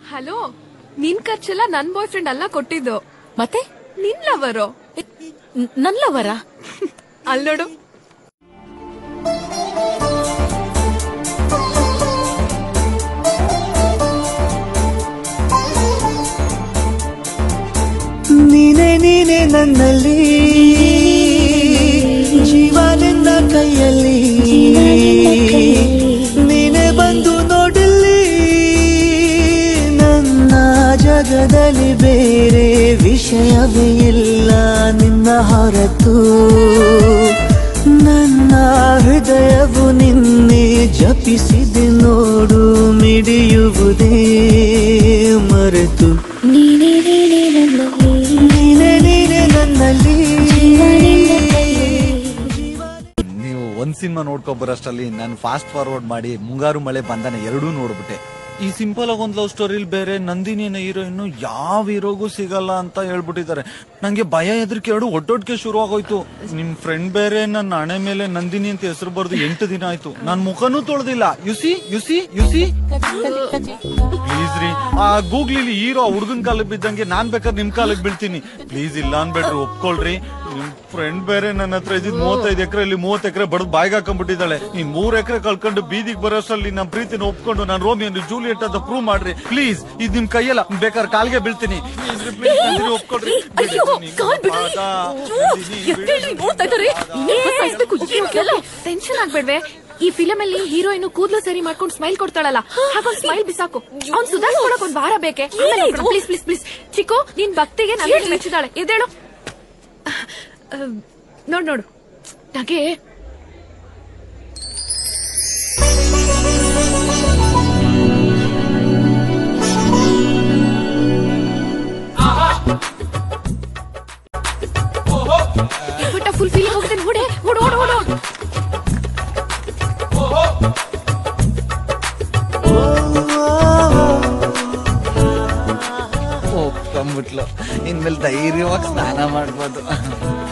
Hello ನಿನ್ ಖರ್ಚೆಲ್ಲ ನನ್ boy friend ಅಲ್ಲ ಕೊಟ್ಟಿದ್ದು ಮತ್ತೆ ನಿನ್ ಲವರು ನ್- ನನ್ ಲವರ ಅಲ್ ನೋಡು ನೀನೆ ನೀನೆ ನನ್ನಲ್ಲಿ ಜೀವ ನಿನ್ನ ಕೈಯಲ್ಲಿ ನೀನೆ ಬಂದು ನೋಡಲಿ ನನ್ನ ಜಗದಲ್ಲಿ ಬೇರೆ ವಿಷಯವೇ ಇಲ್ಲ ನಿನ್ನ ಹೊರತು ನನ್ನ ಹೃದಯವು ನಿನ್ನೆ ಜಪಿಸಿದೆ ನೋಡು ಮಿಡಿಯುವುದೇ ಮರೆತು ನೀನೇ ನೀನೇ ನನ್ನಲ್ಲಿ ನೀನೆ ನೀನೆ ನನ್ನಲ್ಲಿ ನೀವು ಒಂದ್ ಸಿನಿಮಾ ನೋಡ್ಕೊ ಬರೋಷ್ಟರಲ್ಲಿ ನಾನು ಫಾಸ್ಟ್ ಫಾರ್ವರ್ಡ್ ಮಾಡಿ ಮುಂಗಾರು ಮಳೆ ಬಂಧನ ಎರಡೂ ನೋಡ್ಬಿಟ್ಟೆ ಈ ಸಿಂಪಲ್ ಆಗಿ ಒಂದು ಲವ್ ಸ್ಟೋರಿಲಿ ಬೇರೆ ನಂದಿನಿನ ಹೀರೋಯಿನ್ ಯಾವ ಹೀರೋಗೂ ಸಿಗಲ್ಲ ಅಂತ ಹೇಳ್ಬಿಟ್ಟಿದ್ದಾರೆ ನಂಗೆ ಭಯ ಹೆದರಿಕೆ ಎರಡು ಒಟ್ಟೊಟ್ಟಿಗೆ ಶುರು ಆಗೋಯ್ತು ನಿಮ್ ಫ್ರೆಂಡ್ ಬೇರೆ ನನ್ನ ಹಣೆ ಮೇಲೆ ನಂದಿನಿ ಅಂತ ಹೆಸರು ಬರ್ದು ಎಂಟು ದಿನ ಆಯ್ತು ನಾನ್ ಮುಖನೂ ತೊಳ್ದಿಲ್ಲ ಯುಸಿ ಯುಸಿ ಯುಸಿ ಪ್ಲೀಸ್ ರೀ ಆ ಗೂಗ್ಲಿಲಿ ಹೀರೋ ಹುಡುಗನ್ ಕಾಲಕ್ಕೆ ಬಿದ್ದಂಗೆ ನಾನ್ ಬೇಕಾದ್ರೆ ನಿಮ್ ಕಾಲಕ್ಕೆ ಬೀಳ್ತೀನಿ ಪ್ಲೀಸ್ ಇಲ್ಲ ಅನ್ಬೇಡ್ರಿ ಒಪ್ಕೊಳ್ರಿ ನಿಮ್ ಫ್ರೆಂಡ್ ಬೇರೆ ನನ್ನ ಹತ್ರ ಇದ್ದಿದ್ ಮೂವತ್ತೈದು ಎಕರೆ ಇಲ್ಲಿ ಮೂವತ್ತು ಎಕರೆ ಬಡದ್ ಬಾಯ್ಗೆ ಹಾಕೊಂಡ್ಬಿಟ್ಟಿದ್ದಾಳೆ ಈ ಮೂರ್ ಎಕರೆ ಕಳ್ಕೊಂಡು ಬೀದಿಗೆ ಬರೋಷ್ಟರಲ್ಲಿ ನಮ್ ಪ್ರೀತಿನ ಒಪ್ಕೊಂಡು ನಾನು ರೋಮಿಯನ್ನು ಜೂಲಿಯಟ್ ಅಂತ ಪ್ರೂವ್ ಮಾಡ್ರಿ ಪ್ಲೀಸ್ ಇದ್ ನಿಮ್ ಕೈಯಲ್ಲ ಬೇಕಾದ್ರೆ ಕಾಲ್ಗೆ ಬೀಳ್ತೀನಿ Please ರೀ, please ನಂದಿನಿ ಒಪ್ಕೊಳ್ರಿ ಅಯ್ಯೋ, ಕಾಲ್ ಬಿಡ್ರಿ. ನೋಡ್ತಾ ಇದ್ದಾರೆ ಟೆನ್ಷನ್ ಆಗ್ಬೇಡ್ವೆ ಈ ಫಿಲಮ್ ಅಲ್ಲಿ ಹೀರೋಯಿನ್ ಕೂದ್ಲು ಸರಿ ಮಾಡ್ಕೊಂಡು ಸ್ಮೈಲ್ ಕೊಡ್ತಾಳಲ್ಲ ಹಾಗೊಂದ್ ಸ್ಮೈಲ್ ಬಿಸಾಕು ಅವ್ನ್ ಸುಧಾರಿಸ್ಕೊಳಕ್ ಒಂದ್ ವಾರ ಬೇಕೆ ಪ್ಲೀಸ್ ಪ್ಲೀಸ್ ಪ್ಲೀಸ್ ಚಿಕ್ಕು ನಿನ್ ಭಕ್ತಿಗೆ ನನಗೆ ಮೆಚ್ಚಿದಾಳೆ ಎದ್ದೇಳು ಅಹ್, ನೋಡ್ ನೋಡು ನಗೆ ಬಟ್ ಫುಲ್ ಫೀಲಿಂಗ್ ಹೋಗುತ್ತೆ ಓಡೆ ಓಡ್ ಓಡ್ ಓಡ್ ಓಡ್ ಒಪ್ಕೊಂಡ್ಬಿಟ್ಲು ಇನ್ಮೇಲೆ ಧೈರ್ಯವಾಗಿ ಸ್ನಾನ ಮಾಡ್ಬೋದು